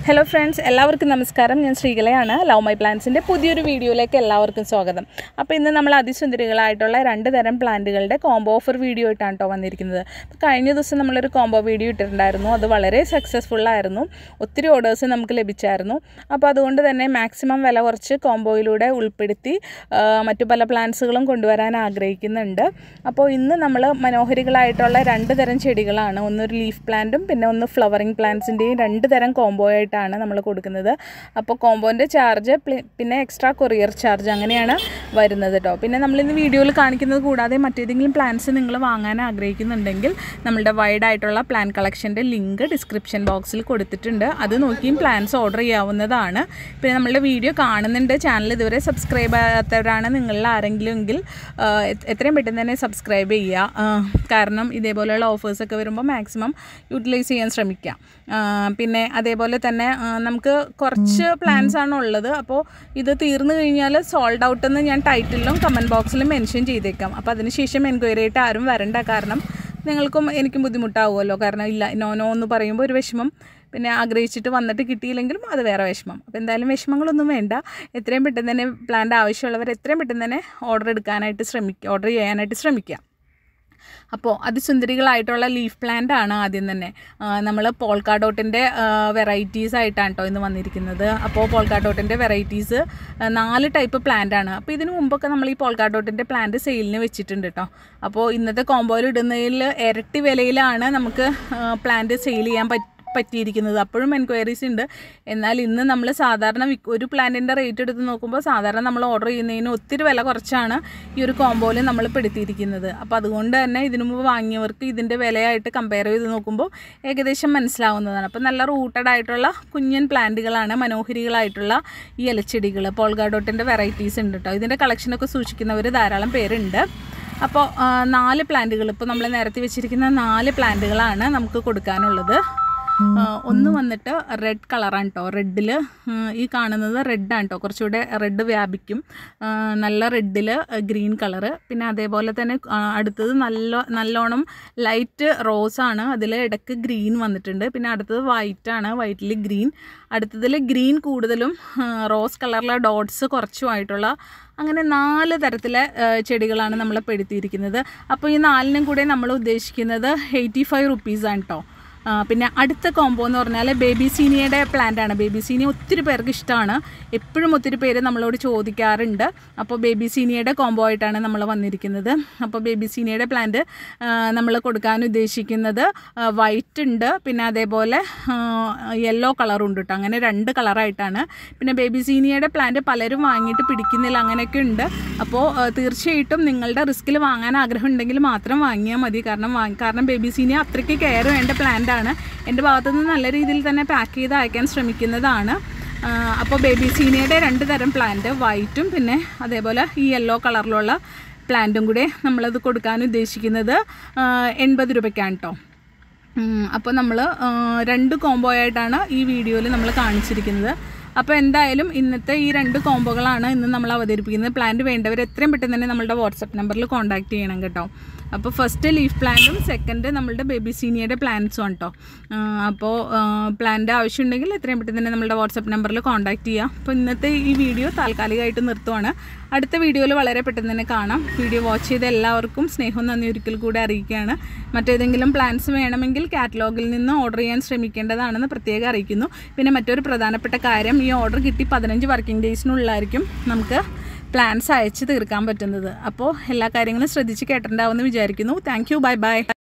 hello friends എല്ലാവർക്കും നമസ്കാരം ഞാൻ ശ്രീകലയാണ് ലവ് മൈ പ്ലാന്റ്സിൻ്റെ പുതിയൊരു വീഡിയോയിലേക്ക് എല്ലാവർക്കും സ്വാഗതം അപ്പോൾ ഇന്ന് നമ്മൾ അതിസുന്ദരികളായിട്ടുള്ള രണ്ട് തരം പ്ലാന്റുകളുടെ കോംബോ ഓഫർ വീഡിയോ ആയിട്ടാണ് കേട്ടോ വന്നിരിക്കുന്നത് അപ്പോൾ കഴിഞ്ഞ ദിവസം നമ്മളൊരു കോംബോ വീഡിയോ ഇട്ടിട്ടുണ്ടായിരുന്നു അത് വളരെ സക്സസ്ഫുൾ ആയിരുന്നു ഒത്തിരി ഓർഡേഴ്സ് നമുക്ക് ലഭിച്ചായിരുന്നു അപ്പോൾ അതുകൊണ്ട് തന്നെ മാക്സിമം വില കുറച്ച് കോംബോയിലൂടെ ഉൾപ്പെടുത്തി ആ, മറ്റു പല പ്ലാന്റ്സുകളും കൊണ്ടുവരാൻ ആഗ്രഹിക്കുന്നുണ്ട് അപ്പോൾ ഇന്ന് നമ്മൾ മനോഹരികളായിട്ടുള്ള രണ്ട് തരം ചെടികളാണ് ഒന്നൊരു ലീഫ് പ്ലാന്റും പിന്നെ ഒന്ന് ഫ്ലവറിങ് പ്ലാന്റ്സിൻ്റെയും രണ്ട് തരം കോംബോ ആയിട്ടാണ് നമ്മൾ കൊടുക്കുന്നത് അപ്പോൾ കോംബോൻ്റെ ചാർജ് പിന്നെ എക്സ്ട്രാ കൊറിയർ ചാർജ് അങ്ങനെയാണ് വരുന്നത് കേട്ടോ പിന്നെ നമ്മളിന്ന് വീഡിയോയിൽ കാണിക്കുന്നത് കൂടാതെ മറ്റേതെങ്കിലും പ്ലാന്റ്സ് നിങ്ങൾ വാങ്ങാൻ ആഗ്രഹിക്കുന്നുണ്ടെങ്കിൽ നമ്മളുടെ വൈഡ് ആയിട്ടുള്ള പ്ലാൻ കളക്ഷൻ്റെ ലിങ്ക് ഡിസ്ക്രിപ്ഷൻ ബോക്സിൽ കൊടുത്തിട്ടുണ്ട് അത് നോക്കിയും പ്ലാൻസ് ഓർഡർ ചെയ്യാവുന്നതാണ് പിന്നെ നമ്മളുടെ വീഡിയോ കാണുന്നുണ്ട് ചാനൽ ഇതുവരെ സബ്സ്ക്രൈബ് ചെയ്യാത്തവരാണ് നിങ്ങളിൽ ആരെങ്കിലും എങ്കിൽ ആ, എ- എത്രയും പെട്ടെന്ന് തന്നെ സബ്സ്ക്രൈബ് ചെയ്യുക ആ, കാരണം ഇതേപോലെയുള്ള ഓഫേഴ്സൊക്കെ വരുമ്പോൾ മാക്സിമം യൂട്ടിലൈസ് ചെയ്യാൻ ശ്രമിക്കുക ആ, പിന്നെ അതേപോലെ തന്നെ ആ, നമുക്ക് കുറച്ച് പ്ലാൻസ് ആണ് ഉള്ളത് അപ്പോൾ ഇത് തീർന്നു കഴിഞ്ഞാൽ സോൾഡ് ഔട്ട് എന്ന് ഞാൻ ടൈറ്റിലും കമൻറ്റ് ബോക്സിലും മെൻഷൻ ചെയ്തേക്കാം അപ്പോൾ അതിനുശേഷം എൻക്വയറി ആയിട്ട് ആരും വരണ്ട കാരണം നിങ്ങൾക്കും എനിക്കും ബുദ്ധിമുട്ടാവുമല്ലോ കാരണം ഇല്ല നോ നോ എന്ന് പറയുമ്പോൾ ഒരു വിഷമം പിന്നെ ആഗ്രഹിച്ചിട്ട് വന്നിട്ട് കിട്ടിയില്ലെങ്കിലും അത് വേറെ വിഷമം അപ്പോൾ എന്തായാലും വിഷമങ്ങളൊന്നും വേണ്ട എത്രയും പെട്ടെന്ന് തന്നെ പ്ലാൻ്റെ ആവശ്യമുള്ളവർ എത്രയും പെട്ടെന്ന് തന്നെ ഓർഡർ എടുക്കാനായിട്ട് ശ്രമിക്കുക ഓർഡർ ചെയ്യാനായിട്ട് ശ്രമിക്കുക അപ്പോൾ അതിസുന്ദരികളായിട്ടുള്ള ലീഫ് പ്ലാന്റ് ആണ് ആദ്യം തന്നെ നമ്മൾ പോൾക്കാഡോട്ടിൻ്റെ വെറൈറ്റീസ് ആയിട്ടാണ് കേട്ടോ ഇന്ന് വന്നിരിക്കുന്നത് അപ്പോൾ പോൾക്കാഡോട്ടിൻ്റെ വെറൈറ്റീസ് നാല് ടൈപ്പ് പ്ലാന്റ് ആണ് അപ്പോൾ ഇതിനു മുമ്പൊക്കെ നമ്മൾ ഈ പോൾക്കാഡോട്ടിൻ്റെ പ്ലാന്റ് സെയിലിന് വെച്ചിട്ടുണ്ട് കേട്ടോ അപ്പോൾ ഇന്നത്തെ കോമ്പോയിൽ ഇടുന്നതിൽ ഇരട്ടി വിലയിലാണ് നമുക്ക് പ്ലാന്റ് സെയിൽ ചെയ്യാൻ പറ്റും പറ്റിയിരിക്കുന്നത് അപ്പോഴും എൻക്വയറീസ് ഉണ്ട് എന്നാൽ ഇന്ന് നമ്മൾ സാധാരണ വിക്ക് ഒരു പ്ലാന്റിൻ്റെ റേറ്റ് എടുത്ത് നോക്കുമ്പോൾ സാധാരണ നമ്മൾ ഓർഡർ ചെയ്യുന്നതിന് ഒത്തിരി വില കുറച്ചാണ് ഈ ഒരു കോമ്പോയിൽ നമ്മൾ പെടുത്തിയിരിക്കുന്നത് അപ്പോൾ അതുകൊണ്ട് തന്നെ ഇതിനു മുമ്പ് വാങ്ങിയവർക്ക് ഇതിൻ്റെ വിലയായിട്ട് കമ്പയർ ചെയ്ത് നോക്കുമ്പോൾ ഏകദേശം മനസ്സിലാവുന്നതാണ് അപ്പോൾ നല്ല റൂട്ടഡ് ആയിട്ടുള്ള കുഞ്ഞൻ പ്ലാന്റുകളാണ് മനോഹരികളായിട്ടുള്ള ഈ ഇലച്ചെടികൾ പോൾഗാഡോട്ടിൻ്റെ വെറൈറ്റീസ് ഉണ്ട് കേട്ടോ ഇതിൻ്റെ കളക്ഷനൊക്കെ സൂക്ഷിക്കുന്നവർ ധാരാളം പേരുണ്ട് അപ്പോൾ ആ, നാല് പ്ലാന്റുകൾ ഇപ്പോൾ നമ്മൾ നിരത്തി വെച്ചിരിക്കുന്ന നാല് പ്ലാന്റുകളാണ് നമുക്ക് കൊടുക്കാനുള്ളത് ആ, ഒന്ന് വന്നിട്ട് റെഡ് കളറാണ് കേട്ടോ റെഡിൽ ഈ കാണുന്നത് റെഡാണ് കേട്ടോ കുറച്ചുകൂടെ റെഡ് വ്യാപിക്കും ആ, നല്ല റെഡിൽ ഗ്രീൻ കളറ് പിന്നെ അതേപോലെ തന്നെ ആ, അടുത്തത് നല്ല നല്ലോണം ലൈറ്റ് റോസാണ് അതിൽ ഇടയ്ക്ക് ഗ്രീൻ വന്നിട്ടുണ്ട് പിന്നെ അടുത്തത് വൈറ്റ് ആണ് വൈറ്റിൽ ഗ്രീൻ അടുത്തതിൽ ഗ്രീൻ കൂടുതലും ആ, റോസ് കളറിലെ ഡോട്ട്സ് കുറച്ചുമായിട്ടുള്ള അങ്ങനെ നാല് തരത്തിലെ ആ, ചെടികളാണ് നമ്മൾ പെടുത്തിയിരിക്കുന്നത് അപ്പോൾ ഈ നാലിനും കൂടെ നമ്മൾ ഉദ്ദേശിക്കുന്നത് എയ്റ്റി ഫൈവ് റുപ്പീസാണ് കേട്ടോ ആ, പിന്നെ അടുത്ത കോംബോ എന്ന് പറഞ്ഞാൽ ബേബി സീനിയയുടെ പ്ലാന്റ് ആണ് ബേബി സീനിയ ഒത്തിരി പേർക്ക് ഇഷ്ടമാണ് എപ്പോഴും ഒത്തിരി പേര് നമ്മളോട് ചോദിക്കാറുണ്ട് അപ്പോൾ ബേബി സീനിയയുടെ കോംബോ ആയിട്ടാണ് നമ്മൾ വന്നിരിക്കുന്നത് അപ്പോൾ ബേബി സീനിയയുടെ പ്ലാന്റ് നമ്മൾ കൊടുക്കാൻ ഉദ്ദേശിക്കുന്നത് വൈറ്റ് ഉണ്ട് പിന്നെ അതേപോലെ യെല്ലോ കളറും ഉണ്ട് കേട്ടോ അങ്ങനെ രണ്ട് കളറായിട്ടാണ് പിന്നെ ബേബി സീനിയയുടെ പ്ലാന്റ് പലരും വാങ്ങിയിട്ട് പിടിക്കുന്നില്ല അങ്ങനെയൊക്കെ ഉണ്ട് അപ്പോൾ ആ, തീർച്ചയായിട്ടും നിങ്ങളുടെ റിസ്കിൽ വാങ്ങാൻ ആഗ്രഹം ഉണ്ടെങ്കിൽ മാത്രം വാങ്ങിയാൽ മതി കാരണം വാങ്ങി കാരണം ബേബി സീനിയ അത്രയ്ക്ക് കെയർ വേണ്ട പ്ലാന്റ് ആണ് എൻ്റെ ഭാഗത്തുനിന്ന് നല്ല രീതിയിൽ തന്നെ പാക്ക് ചെയ്ത് അയക്കാൻ ശ്രമിക്കുന്നതാണ് ആ, അപ്പോൾ ബേബി സീനിയയുടെ രണ്ട് തരം പ്ലാന്റ് വൈറ്റും പിന്നെ അതേപോലെ ഈ യെല്ലോ കളറിലുള്ള പ്ലാന്റും കൂടെ നമ്മളത് കൊടുക്കാൻ ഉദ്ദേശിക്കുന്നത് ആ, എൺപത് രൂപയ്ക്കാണ് കേട്ടോ അപ്പോൾ നമ്മൾ രണ്ട് കോംബോ ആയിട്ടാണ് ഈ വീഡിയോയിൽ നമ്മൾ കാണിച്ചിരിക്കുന്നത് അപ്പോൾ എന്തായാലും ഇന്നത്തെ ഈ രണ്ട് കോംബോകളാണ് ഇന്ന് നമ്മൾ അവതരിപ്പിക്കുന്നത് പ്ലാന്റ് വേണ്ടവർ എത്രയും പെട്ടെന്ന് തന്നെ നമ്മളുടെ വാട്സപ്പ് നമ്പറിൽ കോൺടാക്ട് ചെയ്യണം കേട്ടോ അപ്പോൾ ഫസ്റ്റ് ലീഫ് പ്ലാന്റും സെക്കൻഡ് നമ്മളുടെ ബേബി സീനിയയുടെ പ്ലാന്റ്സും ആണ് കേട്ടോ അപ്പോൾ പ്ലാന്റ് ആവശ്യമുണ്ടെങ്കിൽ എത്രയും പെട്ടെന്ന് തന്നെ നമ്മളുടെ വാട്സപ്പ് നമ്പറിൽ കോൺടാക്ട് ചെയ്യുക അപ്പോൾ ഇന്നത്തെ ഈ വീഡിയോ താൽക്കാലികമായിട്ട് നിർത്തുവാണ് അടുത്ത വീഡിയോയിൽ വളരെ പെട്ടെന്ന് തന്നെ കാണാം വീഡിയോ വാച്ച് ചെയ്ത എല്ലാവർക്കും സ്നേഹവും നന്ദി ഒരിക്കൽ കൂടി അറിയിക്കുകയാണ് മറ്റേതെങ്കിലും പ്ലാൻസ് വേണമെങ്കിൽ കാറ്റലോഗിൽ നിന്ന് ഓർഡർ ചെയ്യാൻ ശ്രമിക്കേണ്ടതാണെന്ന് പ്രത്യേകം അറിയിക്കുന്നു പിന്നെ മറ്റൊരു പ്രധാനപ്പെട്ട കാര്യം ഈ ഓർഡർ കിട്ടി പതിനഞ്ച് വർക്കിംഗ് ഡേയ്സിനുള്ളിലായിരിക്കും നമുക്ക് പ്ലാൻസ് അയച്ച് തീർക്കാൻ പറ്റുന്നത് അപ്പോൾ എല്ലാ കാര്യങ്ങളും ശ്രദ്ധിച്ച് കേട്ടിട്ടുണ്ടാവുമെന്ന് വിചാരിക്കുന്നു താങ്ക് യു ബൈ ബൈ